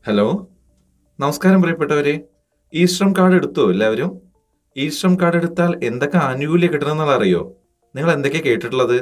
hello നമസ്കാരം പ്രിയപ്പെട്ടവരെ ഈ ശ്രം കാർഡ് എടുത്തോ എല്ലാവരും ഈ ശ്രം കാർഡ് എടുത്താൽ എന്തൊക്കെ ആനുകൂല്യം കിട്ടണമെന്നുള്ള അറിയോ നിങ്ങൾ എന്തൊക്കെ കേട്ടിട്ടുള്ളത്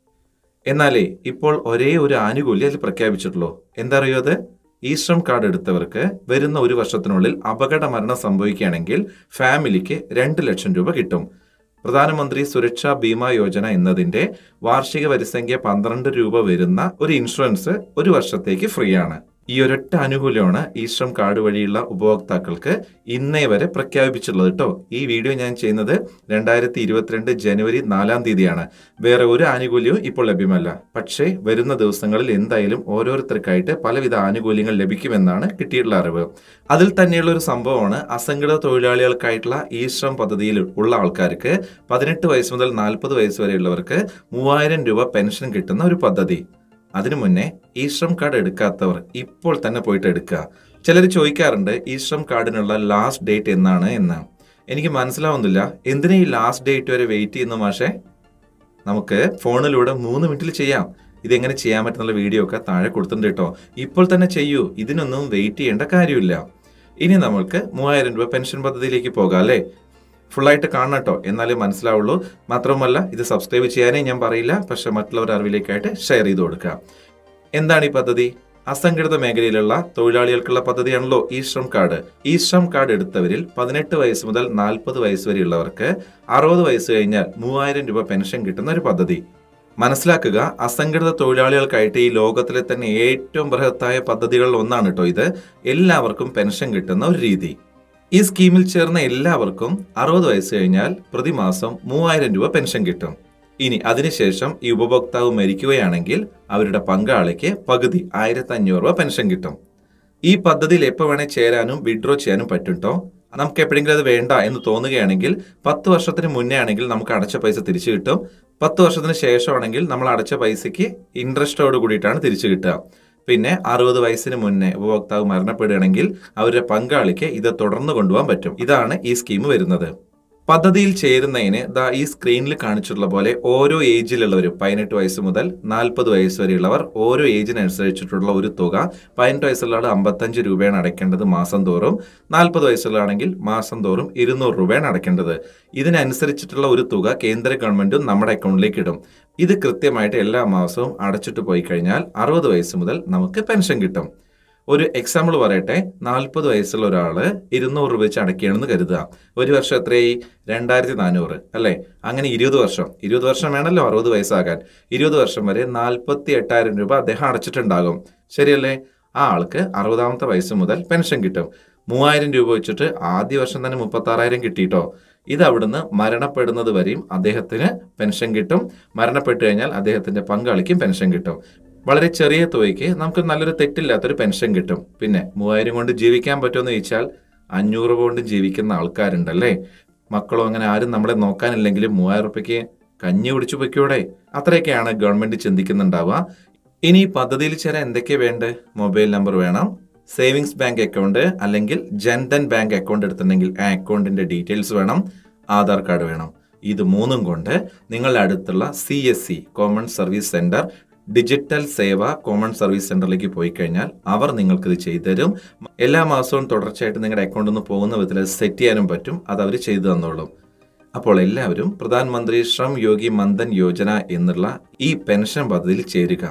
എന്നാലേ ഇപ്പോൾ ഒരേ ഒരു ആനുകൂല്യം അതിൽ പ്രഖ്യാപിച്ചിട്ടുള്ളൂ എന്താ അറിയോ അത് ഈ ശ്രം കാർഡ് എടുത്തവർക്ക് വരുന്ന ഒരു വർഷത്തിനുള്ളിൽ അപകട മരണം സംഭവിക്കുകയാണെങ്കിൽ ഫാമിലിക്ക് രണ്ട് ലക്ഷം രൂപ കിട്ടും പ്രധാനമന്ത്രി സുരക്ഷാ ബീമാ യോജന എന്നതിന്റെ വാർഷിക വരിസംഖ്യ പന്ത്രണ്ട് രൂപ വരുന്ന ഒരു ഇൻഷുറൻസ് ഒരു വർഷത്തേക്ക് ഫ്രീ ആണ് ഈ ഒരൊറ്റ ആനുകൂല്യമാണ് ഈ ശ്രം കാർഡ് വഴിയുള്ള ഉപഭോക്താക്കൾക്ക് ഇന്നേ വരെ പ്രഖ്യാപിച്ചിട്ടുള്ളത് കേട്ടോ ഈ വീഡിയോ ഞാൻ ചെയ്യുന്നത് രണ്ടായിരത്തി ഇരുപത്തിരണ്ട് ജനുവരി നാലാം തീയതിയാണ് വേറെ ഒരു ആനുകൂല്യവും ഇപ്പോൾ ലഭ്യമല്ല പക്ഷേ വരുന്ന ദിവസങ്ങളിൽ എന്തായാലും ഓരോരുത്തർക്കായിട്ട് പലവിധ ആനുകൂല്യങ്ങൾ ലഭിക്കുമെന്നാണ് കിട്ടിയിട്ടുള്ള അറിവ് അതിൽ തന്നെയുള്ള ഒരു സംഭവമാണ് അസംഘടിത തൊഴിലാളികൾക്കായിട്ടുള്ള ഈ ശ്രം പദ്ധതിയിൽ ഉള്ള ആൾക്കാർക്ക് പതിനെട്ട് വയസ്സ് മുതൽ നാൽപ്പത് വയസ്സ് വരെയുള്ളവർക്ക് മൂവായിരം രൂപ പെൻഷൻ കിട്ടുന്ന ഒരു പദ്ധതി അതിനു മുന്നേ ഈ ശ്രം കാർഡ് എടുക്കാത്തവർ ഇപ്പോൾ തന്നെ പോയിട്ട് എടുക്കുക ചിലർ ചോദിക്കാറുണ്ട് ഈ ശ്രം കാർഡിനുള്ള ലാസ്റ്റ് ഡേറ്റ് എന്നാണ് എന്ന് എനിക്ക് മനസ്സിലാവുന്നില്ല എന്തിനാ ഈ ലാസ്റ്റ് ഡേറ്റ് വരെ വെയിറ്റ് ചെയ്യുന്നു മാഷേ നമുക്ക് ഫോണിലൂടെ മൂന്ന് മിനിറ്റിൽ ചെയ്യാം ഇതെങ്ങനെ ചെയ്യാൻ പറ്റുന്ന വീഡിയോ ഒക്കെ താഴെ കൊടുത്തിട്ടുണ്ട് കേട്ടോ ഇപ്പോൾ തന്നെ ചെയ്യൂ ഇതിനൊന്നും വെയിറ്റ് ചെയ്യേണ്ട കാര്യമില്ല ഇനി നമ്മൾക്ക് മൂവായിരം രൂപ പെൻഷൻ പദ്ധതിയിലേക്ക് പോകാം അല്ലേ ഫുള്ളായിട്ട് കാണണം കേട്ടോ എന്നാലേ മനസ്സിലാവുള്ളൂ മാത്രമല്ല ഇത് സബ്സ്ക്രൈബ് ചെയ്യാനേ ഞാൻ പറയില്ല പക്ഷെ മറ്റുള്ളവരുടെ അറിവിലേക്കായിട്ട് ഷെയർ ചെയ്ത് കൊടുക്കുക എന്താണ് ഈ പദ്ധതി അസംഘടിത മേഖലയിലുള്ള തൊഴിലാളികൾക്കുള്ള പദ്ധതിയാണല്ലോ ഈ ശ്രം കാർഡ് ഈ ശ്രം കാർഡ് എടുത്തവരിൽ പതിനെട്ട് വയസ്സ് മുതൽ നാൽപ്പത് വയസ്സ് വരെയുള്ളവർക്ക് അറുപത് വയസ്സ് കഴിഞ്ഞാൽ മൂവായിരം രൂപ പെൻഷൻ കിട്ടുന്ന ഒരു പദ്ധതി മനസ്സിലാക്കുക അസംഘടിത തൊഴിലാളികൾക്കായിട്ട് ഈ ലോകത്തിലെ തന്നെ ഏറ്റവും ബൃഹത്തായ പദ്ധതികളിൽ ഒന്നാണ് കേട്ടോ ഇത് എല്ലാവർക്കും പെൻഷൻ കിട്ടുന്ന ഒരു രീതി ഈ സ്കീമിൽ ചേർന്ന എല്ലാവർക്കും അറുപത് വയസ്സ് കഴിഞ്ഞാൽ പ്രതിമാസം മൂവായിരം രൂപ പെൻഷൻ കിട്ടും ഇനി അതിനുശേഷം ഈ ഉപഭോക്താവ് മരിക്കുകയാണെങ്കിൽ അവരുടെ പങ്കാളിക്ക് പകുതി ആയിരത്തി അഞ്ഞൂറ് രൂപ പെൻഷൻ കിട്ടും ഈ പദ്ധതിയിൽ എപ്പോൾ വേണേൽ ചേരാനും വിഡ്രോ ചെയ്യാനും പറ്റും കേട്ടോ നമുക്ക് എപ്പോഴെങ്കിലും അത് വേണ്ട എന്ന് തോന്നുകയാണെങ്കിൽ പത്ത് വർഷത്തിന് മുന്നേ ആണെങ്കിൽ നമുക്ക് അടച്ച പൈസ തിരിച്ചു കിട്ടും പത്ത് വർഷത്തിന് ശേഷമാണെങ്കിൽ നമ്മൾ അടച്ച പൈസയ്ക്ക് ഇൻട്രസ്റ്റോട് കൂടിയിട്ടാണ് തിരിച്ചു കിട്ടുക പിന്നെ അറുപത് വയസ്സിന് മുന്നേ ഉപഭോക്താവ് മരണപ്പെടുകയാണെങ്കിൽ അവരുടെ പങ്കാളിക്ക് ഇത് തുടർന്ന് കൊണ്ടുപോകാൻ പറ്റും ഇതാണ് ഈ സ്കീം വരുന്നത് പദ്ധതിയിൽ ചേരുന്നതിന് ദാ ഈ സ്ക്രീനിൽ കാണിച്ചിട്ടുള്ള പോലെ ഓരോ ഏജിലുള്ളവരും പതിനെട്ട് വയസ്സ് മുതൽ നാൽപ്പത് വയസ്സ് വരെയുള്ളവർ ഓരോ ഏജിനനുസരിച്ചിട്ടുള്ള ഒരു തുക പതിനെട്ട് വയസ്സുള്ള ആൾ അമ്പത്തഞ്ച് രൂപയാണ് അടയ്ക്കേണ്ടത് മാസം തോറും നാൽപ്പത് വയസ്സുള്ളതാണെങ്കിൽ മാസം തോറും ഇരുന്നൂറ് രൂപയാണ് അടയ്ക്കേണ്ടത് ഇതിനനുസരിച്ചിട്ടുള്ള ഒരു തുക കേന്ദ്ര ഗവൺമെന്റും നമ്മുടെ അക്കൗണ്ടിലേക്ക് ഇടും ഇത് കൃത്യമായിട്ട് എല്ലാ മാസവും അടച്ചിട്ട് പോയി കഴിഞ്ഞാൽ അറുപത് വയസ്സ് മുതൽ നമുക്ക് പെൻഷൻ കിട്ടും ഒരു എക്സാമ്പിൾ പറയട്ടെ നാൽപ്പത് വയസ്സുള്ള ഒരാള് ഇരുന്നൂറ് രൂപ വെച്ച് അടയ്ക്കുകയാണെന്ന് കരുതുക ഒരു വർഷം എത്രയായി രണ്ടായിരത്തി നാനൂറ് അല്ലേ അങ്ങനെ ഇരുപത് വർഷം ഇരുപത് വർഷം വേണമല്ലോ അറുപത് വയസ്സാകാൻ ഇരുപത് വർഷം വരെ നാൽപ്പത്തി എട്ടായിരം രൂപ അദ്ദേഹം അടച്ചിട്ടുണ്ടാകും ശരിയല്ലേ ആ ആൾക്ക് അറുപതാമത്തെ വയസ്സ് മുതൽ പെൻഷൻ കിട്ടും മൂവായിരം രൂപ വെച്ചിട്ട് ആദ്യ വർഷം തന്നെ മുപ്പത്തി ആറായിരം കിട്ടിയിട്ടോ ഇത് അവിടുന്ന് മരണപ്പെടുന്നത് വരെയും അദ്ദേഹത്തിന് പെൻഷൻ കിട്ടും മരണപ്പെട്ടു കഴിഞ്ഞാൽ അദ്ദേഹത്തിന്റെ പങ്കാളിക്കും പെൻഷൻ കിട്ടും വളരെ ചെറിയ തുകയ്ക്ക് നമുക്ക് നല്ലൊരു തെറ്റില്ലാത്തൊരു പെൻഷൻ കിട്ടും പിന്നെ മൂവായിരം കൊണ്ട് ജീവിക്കാൻ പറ്റുമെന്ന് ചോദിച്ചാൽ അഞ്ഞൂറ് കൊണ്ട് ജീവിക്കുന്ന ആൾക്കാരുണ്ടല്ലേ മക്കളോ അങ്ങനെ ആരും നമ്മളെ നോക്കാനില്ലെങ്കിലും മൂവായിരം റുപ്യക്ക് കഞ്ഞി കുടിച്ചു പൊയ്ക്കൂടെ അത്രയൊക്കെയാണ് ഗവൺമെന്റ് ചിന്തിക്കുന്നുണ്ടാവുക ഇനി ഈ പദ്ധതിയിൽ ചേരാൻ എന്തൊക്കെ വേണ്ടേ മൊബൈൽ നമ്പർ വേണം സേവിങ്സ് ബാങ്ക് അക്കൗണ്ട് അല്ലെങ്കിൽ ജൻധൻ ബാങ്ക് അക്കൗണ്ട് എടുത്തിട്ടുണ്ടെങ്കിൽ ആ അക്കൗണ്ടിന്റെ ഡീറ്റെയിൽസ് വേണം ആധാർ കാർഡ് വേണം ഇത് മൂന്നും കൊണ്ട് നിങ്ങളുടെ അടുത്തുള്ള C S C common service centre digital Seva common service സെന്ററിലേക്ക് പോയി കഴിഞ്ഞാൽ അവർ നിങ്ങൾക്ക് ഇത് ചെയ്തു തരും എല്ലാ മാസവും തുടർച്ചയായിട്ട് നിങ്ങളുടെ അക്കൗണ്ടിൽ നിന്ന് പോകുന്ന വിധത്തിൽ സെറ്റ് ചെയ്യാനും പറ്റും അത് അവർ ചെയ്തു തന്നോളും അപ്പോൾ എല്ലാവരും പ്രധാനമന്ത്രി ശ്രം യോഗി മന്ദൻ യോജന എന്നുള്ള ഈ പെൻഷൻ പദ്ധതിയിൽ ചേരുക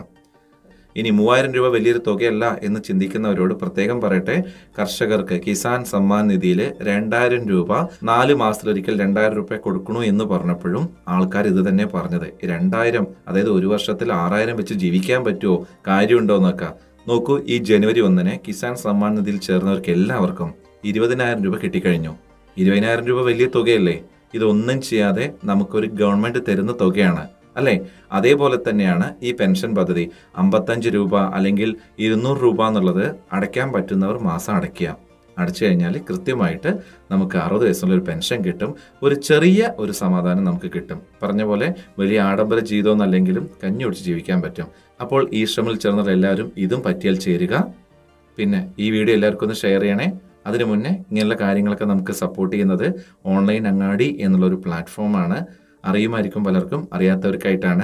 ഇനി മൂവായിരം രൂപ വലിയൊരു തുകയല്ല എന്ന് ചിന്തിക്കുന്നവരോട് പ്രത്യേകം പറയട്ടെ കർഷകർക്ക് കിസാൻ സമ്മാൻ നിധിയിൽ രണ്ടായിരം രൂപ നാല് മാസത്തിലൊരിക്കൽ രണ്ടായിരം രൂപ കൊടുക്കണു എന്ന് പറഞ്ഞപ്പോഴും ആൾക്കാർ ഇത് തന്നെ പറഞ്ഞത് രണ്ടായിരം അതായത് ഒരു വർഷത്തിൽ ആറായിരം വെച്ച് ജീവിക്കാൻ പറ്റുമോ കാര്യമുണ്ടോ എന്നൊക്കെ നോക്കൂ ഈ ജനുവരി ഒന്നിന് കിസാൻ സമ്മാൻ നിധിയിൽ ചേർന്നവർക്ക് എല്ലാവർക്കും ഇരുപതിനായിരം രൂപ കിട്ടിക്കഴിഞ്ഞു ഇരുപതിനായിരം രൂപ വലിയ തുകയല്ലേ ഇതൊന്നും ചെയ്യാതെ നമുക്കൊരു ഗവൺമെന്റ് തരുന്ന തുകയാണ് അല്ലേ അതേപോലെ തന്നെയാണ് ഈ പെൻഷൻ പദ്ധതി അമ്പത്തഞ്ച് രൂപ അല്ലെങ്കിൽ ഇരുന്നൂറ് രൂപ എന്നുള്ളത് അടയ്ക്കാൻ പറ്റുന്നവർ മാസം അടയ്ക്കുക അടച്ചു കഴിഞ്ഞാൽ കൃത്യമായിട്ട് നമുക്ക് അറുപത് വയസ്സുള്ള ഒരു പെൻഷൻ കിട്ടും ഒരു ചെറിയ ഒരു സമാധാനം നമുക്ക് കിട്ടും പറഞ്ഞ പോലെ വലിയ ആഡംബര ജീവിതമൊന്നല്ലെങ്കിലും കഞ്ഞി ഒടിച്ച് ജീവിക്കാൻ പറ്റും അപ്പോൾ ഈ ശ്രമിൽ ചേർന്നവർ എല്ലാവരും ഇതും പറ്റിയാൽ ചേരുക പിന്നെ ഈ വീഡിയോ എല്ലാവർക്കും ഒന്ന് ഷെയർ ചെയ്യണേ അതിനു മുന്നേ ഇങ്ങനെയുള്ള കാര്യങ്ങളൊക്കെ നമുക്ക് സപ്പോർട്ട് ചെയ്യുന്നത് ഓൺലൈൻ അങ്ങാടി എന്നുള്ള ഒരു പ്ലാറ്റ്ഫോമാണ് അറിയുമായിരിക്കും പലർക്കും അറിയാത്തവർക്കായിട്ടാണ്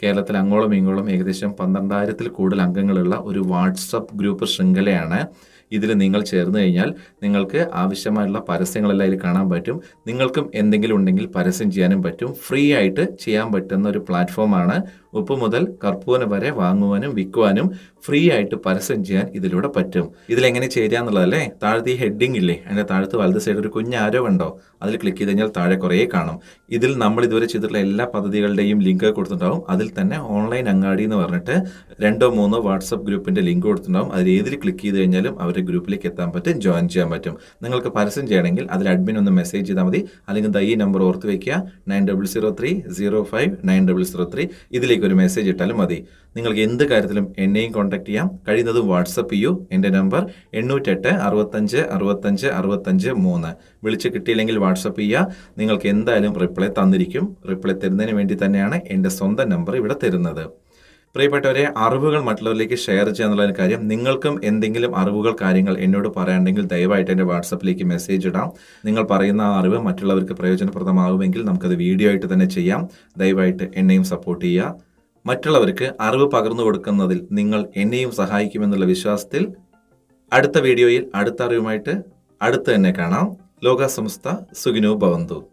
കേരളത്തിൽ അങ്ങോളം ഇങ്ങോളം ഏകദേശം പന്ത്രണ്ടായിരത്തിൽ കൂടുതൽ അംഗങ്ങളുള്ള ഒരു വാട്സപ്പ് ഗ്രൂപ്പ് ശൃംഖലയാണ് ഇതിൽ നിങ്ങൾ ചേർന്ന് കഴിഞ്ഞാൽ നിങ്ങൾക്ക് ആവശ്യമായുള്ള പരസ്യങ്ങളെല്ലാം ഇതിൽ കാണാൻ പറ്റും നിങ്ങൾക്കും എന്തെങ്കിലും ഉണ്ടെങ്കിൽ പരസ്യം ചെയ്യാനും പറ്റും ഫ്രീ ആയിട്ട് ചെയ്യാൻ പറ്റുന്ന ഒരു പ്ലാറ്റ്ഫോമാണ് ഉപ്പ് മുതൽ കർപ്പൂരം വരെ വാങ്ങുവാനും വിൽക്കുവാനും ഫ്രീ ആയിട്ട് പരസ്യം ചെയ്യാൻ ഇതിലൂടെ പറ്റും ഇതിലെങ്ങനെ ചേരുക എന്നുള്ളതല്ലേ താഴത്തെ ഈ ഹെഡിങ് ഇല്ലേ അതിന്റെ താഴത്ത് വലത് സൈഡ് ഒരു കുഞ്ഞ് ആരോ ഉണ്ടോ അതിൽ ക്ലിക്ക് ചെയ്ത് കഴിഞ്ഞാൽ താഴെ കുറേ കാണും ഇതിൽ നമ്മൾ ഇതുവരെ ചെയ്തിട്ടുള്ള എല്ലാ പദ്ധതികളുടെയും ലിങ്ക് കൊടുത്തിട്ടുണ്ടാവും അതിൽ തന്നെ ഓൺലൈൻ അങ്ങാടി എന്ന് പറഞ്ഞിട്ട് രണ്ടോ മൂന്നോ വാട്സപ്പ് ഗ്രൂപ്പിന്റെ ലിങ്ക് കൊടുത്തിട്ടുണ്ടാവും അതിൽ ഏതിൽ ക്ലിക്ക് ചെയ്ത് കഴിഞ്ഞാലും അവരുടെ ഗ്രൂപ്പിലേക്ക് എത്താൻ പറ്റും ജോയിൻ ചെയ്യാൻ പറ്റും നിങ്ങൾക്ക് പരസ്യം ചെയ്യണമെങ്കിൽ അതിൽ അഡ്മിൻ ഒന്ന് മെസ്സേജ് ചെയ്താൽ മതി അല്ലെങ്കിൽ ദാ ഈ നമ്പർ ഓർത്ത് വെക്കുക nine double zero three zero five nine double zero three ഇതിലേക്ക് ഒരു മെസ്സേജ് ഇട്ടാലും മതി നിങ്ങൾക്ക് എന്ത് കാര്യത്തിലും എന്നെയും കോൺടാക്ട് ചെയ്യാം കഴിയുന്നതും വാട്സപ്പ് ചെയ്യൂ എൻ്റെ നമ്പർ എണ്ണൂറ്റെട്ട് അറുപത്തഞ്ച് അറുപത്തഞ്ച് അറുപത്തഞ്ച് മൂന്ന് വിളിച്ച് കിട്ടിയില്ലെങ്കിൽ വാട്സപ്പ് ചെയ്യുക നിങ്ങൾക്ക് എന്തായാലും റിപ്ലൈ തന്നിരിക്കും റിപ്ലൈ തരുന്നതിന് വേണ്ടി തന്നെയാണ് എൻ്റെ സ്വന്തം നമ്പർ ഇവിടെ തരുന്നത് പ്രിയപ്പെട്ടവരെ അറിവുകൾ മറ്റുള്ളവരിലേക്ക് ഷെയർ ചെയ്യുക എന്നുള്ള കാര്യം നിങ്ങൾക്കും എന്തെങ്കിലും അറിവുകൾ കാര്യങ്ങൾ എന്നോട് പറയാനുണ്ടെങ്കിൽ ദയവായിട്ട് എൻ്റെ വാട്സപ്പിലേക്ക് മെസ്സേജ് ഇടാം നിങ്ങൾ പറയുന്ന ആ അറിവ് മറ്റുള്ളവർക്ക് പ്രയോജനപ്രദമാകുമെങ്കിൽ നമുക്കത് വീഡിയോ ആയിട്ട് തന്നെ ചെയ്യാം ദയവായിട്ട് എന്നെയും സപ്പോർട്ട് ചെയ്യുക മറ്റുള്ളവർക്ക് അറിവ് പകർന്നു കൊടുക്കുന്നതിൽ നിങ്ങൾ എന്നെയും സഹായിക്കുമെന്നുള്ള വിശ്വാസത്തിൽ അടുത്ത വീഡിയോയിൽ അടുത്ത അറിവുമായിട്ട് അടുത്ത് തന്നെ കാണാം ലോക സംസ്ഥ സുഖിനോ ഭവന്തു